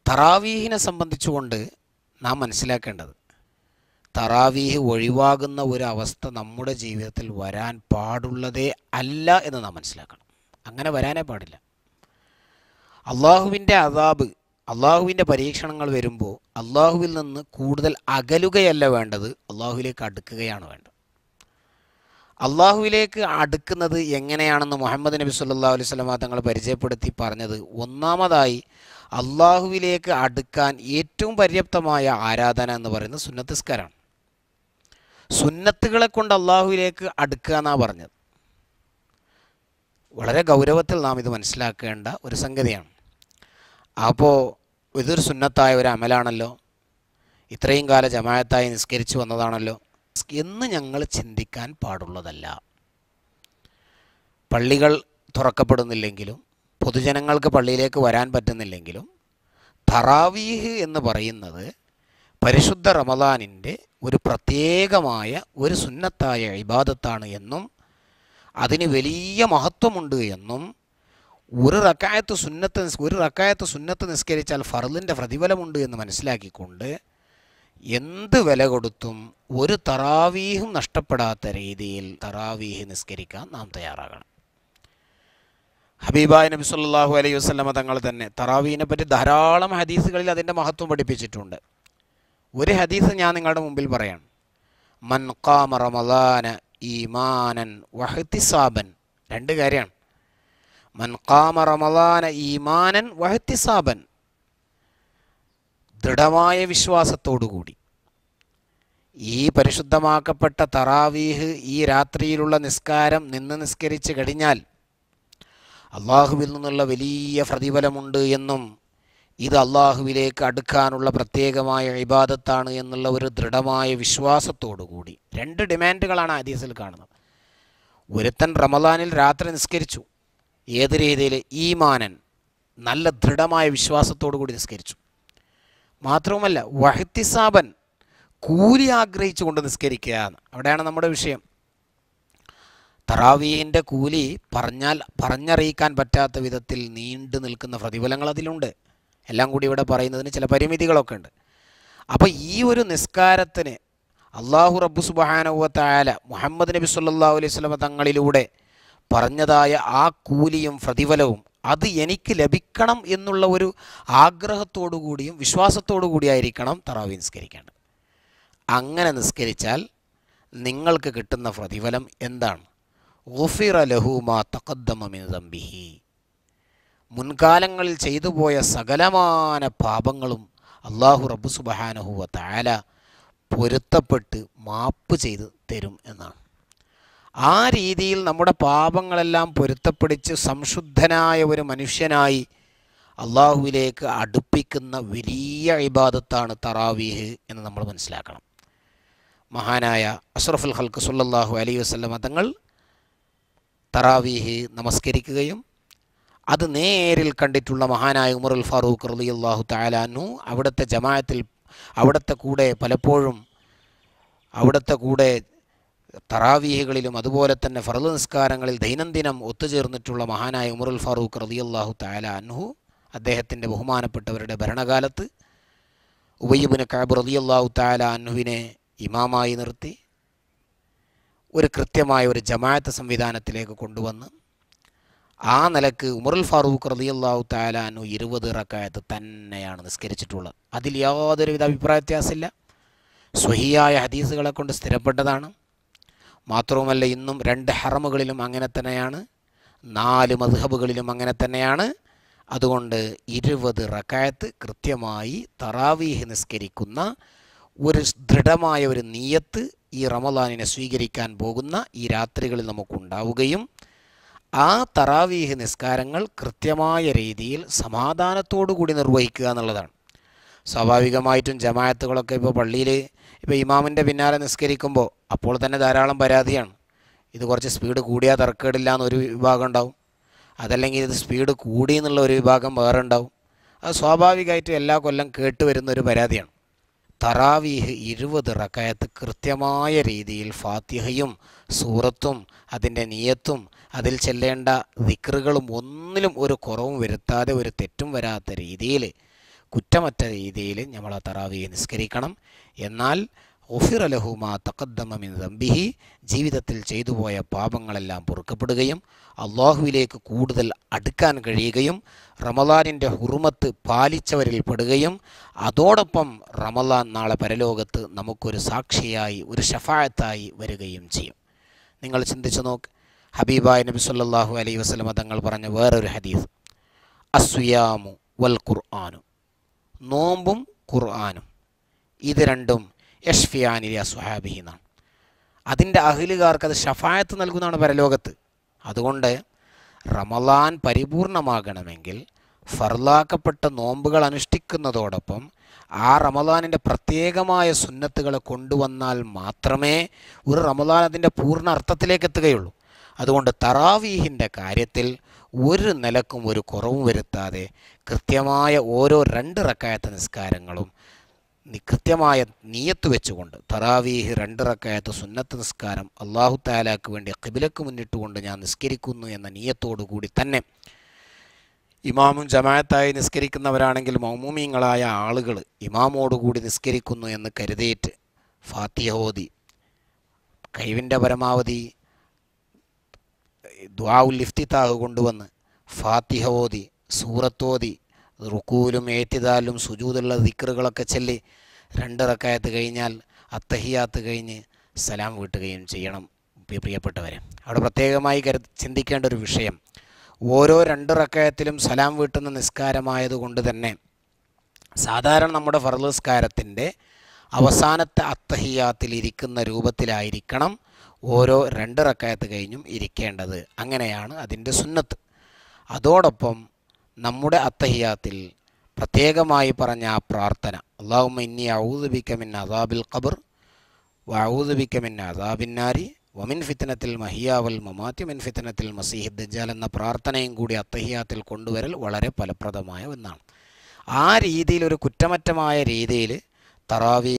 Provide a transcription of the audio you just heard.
തറാവീഹിനെ സംബന്ധിച്ചുകൊണ്ട് നാം മനസ്സിലാക്കേണ്ടത് തറാവീഹ് ഒഴിവാകുന്ന ഒരു അവസ്ഥ നമ്മുടെ ജീവിതത്തിൽ വരാൻ പാടുള്ളതേ അല്ല എന്ന് നാം മനസ്സിലാക്കണം അങ്ങനെ വരാനേ പാടില്ല അള്ളാഹുവിൻ്റെ അതാബ് അള്ളാഹുവിൻ്റെ പരീക്ഷണങ്ങൾ വരുമ്പോൾ അള്ളാഹുവിൽ നിന്ന് കൂടുതൽ അകലുകയല്ല വേണ്ടത് അള്ളാഹുവിലേക്ക് അടുക്കുകയാണ് വേണ്ടത് അള്ളാഹുവിലേക്ക് അടുക്കുന്നത് എങ്ങനെയാണെന്ന് മുഹമ്മദ് നബി സല്ലാ അലൈഹി സ്വലമ തങ്ങൾ പരിചയപ്പെടുത്തി പറഞ്ഞത് ഒന്നാമതായി അള്ളാഹുവിലേക്ക് അടുക്കാൻ ഏറ്റവും പര്യാപ്തമായ ആരാധന എന്ന് പറയുന്നത് സുന്നത്തിസ്കാരാണ് സുന്നത്തുകളെ കൊണ്ട് അള്ളാഹുവിലേക്ക് അടുക്കുക എന്നാണ് പറഞ്ഞത് വളരെ ഗൗരവത്തിൽ നാം ഇത് മനസ്സിലാക്കേണ്ട ഒരു സംഗതിയാണ് അപ്പോൾ ഇതൊരു സുന്നത്തായ ഒരു അമലാണല്ലോ ഇത്രയും കാല ജമായത്തായി നിസ്കരിച്ചു വന്നതാണല്ലോ എന്ന് ഞങ്ങൾ ചിന്തിക്കാൻ പാടുള്ളതല്ല പള്ളികൾ തുറക്കപ്പെടുന്നില്ലെങ്കിലും പൊതുജനങ്ങൾക്ക് പള്ളിയിലേക്ക് വരാൻ പറ്റുന്നില്ലെങ്കിലും തറാവീഹ് എന്ന് പറയുന്നത് പരിശുദ്ധ റമദാനിൻ്റെ ഒരു പ്രത്യേകമായ ഒരു സുന്നത്തായ ഇബാദത്താണ് എന്നും അതിന് വലിയ മഹത്വമുണ്ട് എന്നും ഒരു റക്കായത്ത് സുന്നത്ത് നിസ് ഒരു റക്കായത്ത് സുന്നത്ത് നിസ്കരിച്ചാൽ ഫർദിൻ്റെ പ്രതിഫലമുണ്ട് എന്ന് മനസ്സിലാക്കിക്കൊണ്ട് എന്ത് വില കൊടുത്തും ഒരു തറാവീഹും നഷ്ടപ്പെടാത്ത രീതിയിൽ തറാവീഹ് നിസ്കരിക്കാൻ നാം തയ്യാറാകണം ഹബീബായ് നബി സല്ലല്ലാഹു അലൈഹി വസല്ലമ തങ്ങൾ തന്നെ തറാവീഹിനെ പറ്റി ധാരാളം ഹദീസുകളിൽ അതിൻ്റെ മഹത്വം പഠിപ്പിച്ചിട്ടുണ്ട് ഒരു ഹദീസ് ഞാൻ നിങ്ങളുടെ മുമ്പിൽ പറയാം മൻ ഖാമ റമദാന ഈമാനൻ വഹ്തിസാബൻ രണ്ട് കാര്യമാണ് മൻ ഖാമ റമദാന ഈമാനൻ വഹ്തിസാബൻ ദൃഢമായ വിശ്വാസത്തോടുകൂടി ഈ പരിശുദ്ധമാക്കപ്പെട്ട തറാവീഹ് ഈ രാത്രിയിലുള്ള നിസ്കാരം നിന്ന് നിസ്കരിച്ച് കഴിഞ്ഞാൽ അള്ളാഹുവിൽ നിന്നുള്ള വലിയ പ്രതിഫലമുണ്ട് എന്നും ഇത് അള്ളാഹുവിലേക്ക് അടുക്കാനുള്ള പ്രത്യേകമായ ഇബാദത്താണ് എന്നുള്ള ഒരു ദൃഢമായ വിശ്വാസത്തോടു കൂടി രണ്ട് ഡിമാൻഡുകളാണ് ഹദീസിൽ കാണുന്നത് ഒരുത്തൻ റമദാനിൽ രാത്രി നിസ്കരിച്ചു ഏത് രീതിയിൽ ഈമാനൻ നല്ല ദൃഢമായ വിശ്വാസത്തോടു കൂടി നിസ്കരിച്ചു മാത്രവുമല്ല വഹത്തിസാബൻ കൂലി ആഗ്രഹിച്ചുകൊണ്ട് നിസ്കരിക്കുക എന്ന് അവിടെയാണ് നമ്മുടെ വിഷയം തറാവീഹിൻ്റെ കൂലി പറഞ്ഞാൽ പറഞ്ഞറിയിക്കാൻ പറ്റാത്ത വിധത്തിൽ നീണ്ടു നിൽക്കുന്ന പ്രതിഫലങ്ങൾ അതിലുണ്ട് എല്ലാം കൂടി ഇവിടെ പറയുന്നതിന് ചില പരിമിതികളൊക്കെ ഉണ്ട് അപ്പോൾ ഈ ഒരു നിസ്കാരത്തിന് അള്ളാഹു റബ്ബു സുബാനുവത്തായാല മുഹമ്മദ് നബി സല്ലാ അലൈഹി സ്വലമ തങ്ങളിലൂടെ പറഞ്ഞതായ ആ കൂലിയും പ്രതിഫലവും അത് എനിക്ക് ലഭിക്കണം എന്നുള്ള ഒരു ആഗ്രഹത്തോടു കൂടിയും വിശ്വാസത്തോടു കൂടിയായിരിക്കണം തറാവി നിസ്കരിക്കേണ്ടത് അങ്ങനെ നിസ്കരിച്ചാൽ നിങ്ങൾക്ക് കിട്ടുന്ന പ്രതിഫലം എന്താണ് ഗുഫിറ ലഹുമാ തഖദ്ദമിൻ ദംബിഹി മുൻകാലങ്ങളിൽ ചെയ്തു പോയ സകലമാന പാപങ്ങളും അള്ളാഹു റബ്ബു സുബഹാനഹുവ താല പൊരുത്തപ്പെട്ട് മാപ്പ് ചെയ്ത് തരും എന്നാണ് ആ രീതിയിൽ നമ്മുടെ പാപങ്ങളെല്ലാം പൊരുത്തപ്പെടിച്ച് സംശുദ്ധനായ ഒരു മനുഷ്യനായി അള്ളാഹുവിലേക്ക് അടുപ്പിക്കുന്ന വലിയ ഇബാദത്താണ് തറാവീഹ് എന്ന് നമ്മൾ മനസ്സിലാക്കണം മഹാനായ അഷ്റഫുൽ ഹൽക്ക് സുല്ലാഹു അലൈഹി വസ്ലം തങ്ങൾ തറാവീഹ് നമസ്കരിക്കുകയും അത് നേരിൽ കണ്ടിട്ടുള്ള മഹാനായ ഉമറുൽ ഫാറൂഖ് റലി അള്ളാഹു താലാനു അവിടുത്തെ ജമാഅത്തിൽ അവിടുത്തെ കൂടെ പലപ്പോഴും അവിടുത്തെ കൂടെ തറാവീഹുകളിലും അതുപോലെ തന്നെ ഫറദ് നിസ്കാരങ്ങളിൽ ദൈനംദിനം ഒത്തുചേർന്നിട്ടുള്ള മഹാനായ ഉമറുൽ ഫാറൂഖ് റലി അള്ളാഹു താല അൻഹു അദ്ദേഹത്തിൻ്റെ ബഹുമാനപ്പെട്ടവരുടെ ഭരണകാലത്ത് ഉബയ്യബിന് കാബ് റലി അള്ളാഹു താല അൻഹുവിനെ ഇമാമായി നിർത്തി ഒരു കൃത്യമായ ഒരു ജമാഅത്ത് സംവിധാനത്തിലേക്ക് കൊണ്ടുവന്ന് ആ നിലക്ക് ഉമറുൽ ഫാറൂഖ് റലിയല്ലാഹു താലാനു ഇരുപത് റക്കായത്ത് തന്നെയാണ് നിസ്കരിച്ചിട്ടുള്ളത് അതിൽ യാതൊരുവിധ അഭിപ്രായ വ്യത്യാസമില്ല സ്വഹിയായ ഹദീസുകളെ കൊണ്ട് സ്ഥിരപ്പെട്ടതാണ് മാത്രവുമല്ല ഇന്നും രണ്ട് ഹറമുകളിലും അങ്ങനെ തന്നെയാണ് നാല് മധുഹബുകളിലും അങ്ങനെ തന്നെയാണ് അതുകൊണ്ട് ഇരുപത് റക്കായത്ത് കൃത്യമായി തറാവീഹ് നിസ്കരിക്കുന്ന ഒരു ദൃഢമായ ഒരു നീയത്ത് ഈ റമദാനിനെ സ്വീകരിക്കാൻ പോകുന്ന ഈ രാത്രികളിൽ നമുക്കുണ്ടാവുകയും ആ തറാവീഹ് നിസ്കാരങ്ങൾ കൃത്യമായ രീതിയിൽ സമാധാനത്തോടു കൂടി നിർവഹിക്കുക എന്നുള്ളതാണ് സ്വാഭാവികമായിട്ടും ജമാഅത്തുകളൊക്കെ ഇപ്പോൾ പള്ളിയിൽ ഇപ്പോൾ ഇമാമിൻ്റെ പിന്നാലെ നിസ്കരിക്കുമ്പോൾ അപ്പോൾ തന്നെ ധാരാളം പരാതിയാണ് ഇത് കുറച്ച് സ്പീഡ് കൂടിയാൽ തർക്കേടില്ല എന്നൊരു വിഭാഗം ഉണ്ടാവും അതല്ലെങ്കിൽ ഇത് സ്പീഡ് കൂടി എന്നുള്ള ഒരു വിഭാഗം വേറെ ഉണ്ടാവും അത് സ്വാഭാവികമായിട്ടും എല്ലാ കൊല്ലം കേട്ട് വരുന്ന ഒരു പരാതിയാണ് തറാവീഹ് ഇരുപത് റക്കായത്ത് കൃത്യമായ രീതിയിൽ ഫാത്തിഹയും സൂറത്തും അതിൻ്റെ നിയത്തും അതിൽ ചെല്ലേണ്ട ദിക്റുകളും ഒന്നിലും ഒരു കുറവും വരുത്താതെ ഒരു തെറ്റും വരാത്ത രീതിയിൽ കുറ്റമറ്റ രീതിയിൽ നമ്മൾ ആ തറാവിയെ നിസ്കരിക്കണം എന്നാൽ ഒഫിറലഹുമാ തക്കദ്ദമിൻ ദംബിഹി ജീവിതത്തിൽ ചെയ്തു പോയ പാപങ്ങളെല്ലാം പൊറുക്കപ്പെടുകയും അള്ളാഹുവിലേക്ക് കൂടുതൽ അടുക്കാൻ കഴിയുകയും റമലാനിൻ്റെ ഹുറുമത്ത് പാലിച്ചവരിൽ പെടുകയും അതോടൊപ്പം റമലാൻ നാളെ പരലോകത്ത് നമുക്കൊരു സാക്ഷിയായി ഒരു ഷഫായത്തായി വരികയും ചെയ്യും നിങ്ങൾ ചിന്തിച്ചു നോക്ക് ഹബീബായ നബി സല്ലല്ലാഹു അലൈഹി വസല്ലമ തങ്ങൾ പറഞ്ഞ വേറൊരു ഹദീസ് അസ്വിയാമു വൽ ഖുർആാനു നോമ്പും ഖുർആാനും ഇത് രണ്ടും യഷ്ഫിയാനിലെ അസ്വഹാബിഹി എന്നാണ് അതിൻ്റെ അഹിലുകാർക്ക് അത് ഷഫായത്ത് നൽകുന്നതാണ് പരലോകത്ത് അതുകൊണ്ട് റമലാൻ പരിപൂർണമാകണമെങ്കിൽ ഫർലാക്കപ്പെട്ട നോമ്പുകൾ അനുഷ്ഠിക്കുന്നതോടൊപ്പം ആ റമലാനിൻ്റെ പ്രത്യേകമായ സുന്നത്തുകളെ കൊണ്ടുവന്നാൽ മാത്രമേ ഒരു റമലാൻ അതിൻ്റെ പൂർണ്ണ അർത്ഥത്തിലേക്ക് എത്തുകയുള്ളൂ അതുകൊണ്ട് തറാവീഹിൻ്റെ കാര്യത്തിൽ ഒരു നിലക്കും ഒരു കുറവും വരുത്താതെ കൃത്യമായ ഓരോ രണ്ട് റക്കായത്ത നിസ്കാരങ്ങളും നി- കൃത്യമായ നീയത്ത് വെച്ചുകൊണ്ട് തറാവീഹ് രണ്ട് റക്കായത്ത് സുന്നത്ത് നിസ്കാരം അള്ളാഹു താലാക്ക് വേണ്ടി കിബിലക്ക് മുന്നിട്ടുകൊണ്ട് ഞാൻ നിസ്കരിക്കുന്നു എന്ന നീയത്തോടു കൂടി തന്നെ ഇമാമും ജമാഅത്തായി നിസ്കരിക്കുന്നവരാണെങ്കിൽ മൗമൂമിങ്ങളായ ആളുകൾ ഇമാമോടുകൂടി നിസ്കരിക്കുന്നു എന്ന് കരുതിയിട്ട് ഫാത്തിഹ ഓതി കഴിവിൻ്റെ പരമാവധി ദ്വാവുൽ ഇഫ്തിത്താഹ് കൊണ്ടുവന്ന് ഫാത്തിഹ ഓതി സൂറത്തോതി റുക്കൂലും ഏറ്റിതാലും സുജൂതുള്ള ദിക്റുകളൊക്കെ ചൊല്ലി രണ്ട് റക്കായത്ത് കഴിഞ്ഞാൽ അത്തഹിയാത്ത് കഴിഞ്ഞ് സലാം വീട്ടുകയും ചെയ്യണം പ്രിയ- പ്രിയപ്പെട്ടവരെ അവിടെ പ്രത്യേകമായി കരു ചിന്തിക്കേണ്ട ഒരു വിഷയം ഓരോ രണ്ട് റക്കായത്തിലും സലാം വീട്ടുന്ന നിസ്കാരമായതുകൊണ്ട് തന്നെ സാധാരണ നമ്മുടെ ഫർദ് നിസ്കാരത്തിൻ്റെ അവസാനത്തെ അത്തഹിയാത്തിൽ ഇരിക്കുന്ന രൂപത്തിലായിരിക്കണം ഓരോ രണ്ട് റക്കായത്ത് കഴിഞ്ഞും ഇരിക്കേണ്ടത് അങ്ങനെയാണ് അതിൻ്റെ സുന്നത്ത് അതോടൊപ്പം നമ്മുടെ അത്തഹിയാത്തിൽ പ്രത്യേകമായി പറഞ്ഞ ആ പ്രാർത്ഥന അള്ളാഹുമ്മ ഇന്നി ഔദുബിക്ക മിൻ അദാബിൽ ഖബർ വഊദുബിക്ക മിൻ അദാബിന്നാരി വമിൻ ഫിത്തനത്തിൽ മഹിയാവൽ മമാത്തി മിൻ ഫിത്തനത്തിൽ മസീഹ് ദജ്ജാൽ എന്ന പ്രാർത്ഥനയും കൂടി അത്തഹിയാത്തിൽ കൊണ്ടുവരൽ വളരെ ഫലപ്രദമായ ഒന്നാണ് ആ രീതിയിൽ ഒരു കുറ്റമറ്റമായ രീതിയിൽ തറാവി